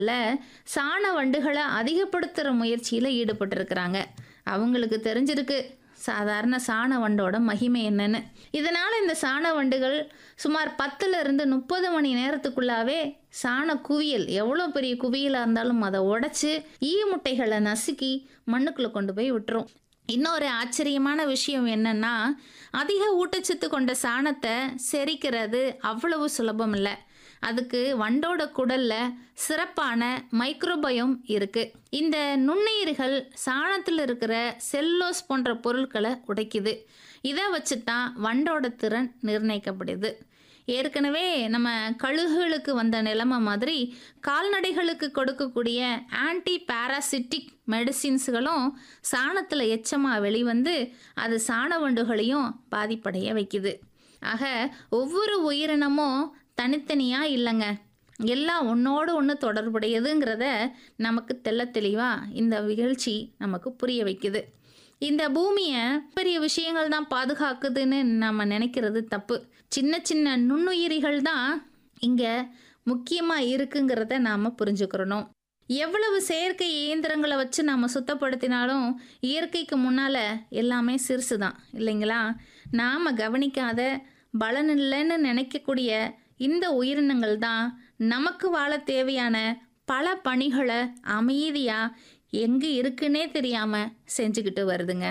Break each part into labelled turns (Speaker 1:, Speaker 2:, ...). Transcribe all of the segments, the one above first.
Speaker 1: ல சாண வண்டுகளை அதிகப்படுத்துகிற முயற்சியில் ஈடுபட்டிருக்கிறாங்க அவங்களுக்கு தெரிஞ்சிருக்கு சாதாரண சாண வண்டோட மகிமை என்னன்னு இதனால் இந்த சாண வண்டுகள் சுமார் பத்துல இருந்து முப்பது மணி நேரத்துக்குள்ளாவே சாண குவியல் எவ்வளோ பெரிய குவியலாக இருந்தாலும் அதை உடைச்சு ஈ முட்டைகளை நசுக்கி மண்ணுக்குள்ளே கொண்டு போய் விட்டுரும் இன்னொரு ஆச்சரியமான விஷயம் என்னன்னா அதிக ஊட்டச்சத்து கொண்ட சாணத்தை செரிக்கிறது அவ்வளவு சுலபம் இல்லை அதுக்கு வண்டோட குடல்ல சிறப்பான மைக்ரோபயம் இருக்கு இந்த நுண்ணுயிர்கள் சாணத்தில் இருக்கிற செல்லோஸ் போன்ற பொருட்களை உடைக்குது இதை வச்சு தான் வண்டோட திறன் நிர்ணயிக்கப்படுது ஏற்கனவே நம்ம கழுகுகளுக்கு வந்த நிலைமை மாதிரி கால்நடைகளுக்கு கொடுக்கக்கூடிய ஆன்டி பாராசிட்டிக் மெடிசின்ஸ்களும் சாணத்தில் எச்சமாக வெளிவந்து அது சாண வண்டுகளையும் பாதிப்படைய வைக்குது ஆக ஒவ்வொரு உயிரினமும் தனித்தனியாக இல்லைங்க எல்லாம் ஒன்றோடு ஒன்று தொடர்புடையதுங்கிறத நமக்கு தெள்ள தெளிவாக இந்த நிகழ்ச்சி நமக்கு புரிய வைக்குது இந்த பூமியை பெரிய விஷயங்கள் தான் பாதுகாக்குதுன்னு நம்ம நினைக்கிறது தப்பு சின்ன சின்ன நுண்ணுயிரிகள் தான் இங்கே முக்கியமாக இருக்குங்கிறத நாம் புரிஞ்சுக்கிறணும் எவ்வளவு செயற்கை இயந்திரங்களை வச்சு நாம் சுத்தப்படுத்தினாலும் இயற்கைக்கு முன்னால் எல்லாமே சிறுசு தான் இல்லைங்களா நாம் கவனிக்காத பலனில்லைன்னு நினைக்கக்கூடிய இந்த உயிரினங்கள் தான் நமக்கு வாழ தேவையான பல பணிகளை அமைதியாக எங்கே இருக்குன்னே தெரியாமல் செஞ்சுக்கிட்டு வருதுங்க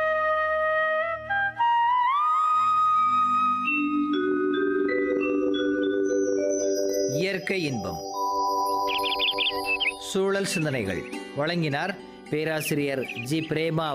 Speaker 2: இயற்கை இன்பம் சூழல் சிந்தனைகள் வழங்கினார் பேராசிரியர் ஜி பிரேமா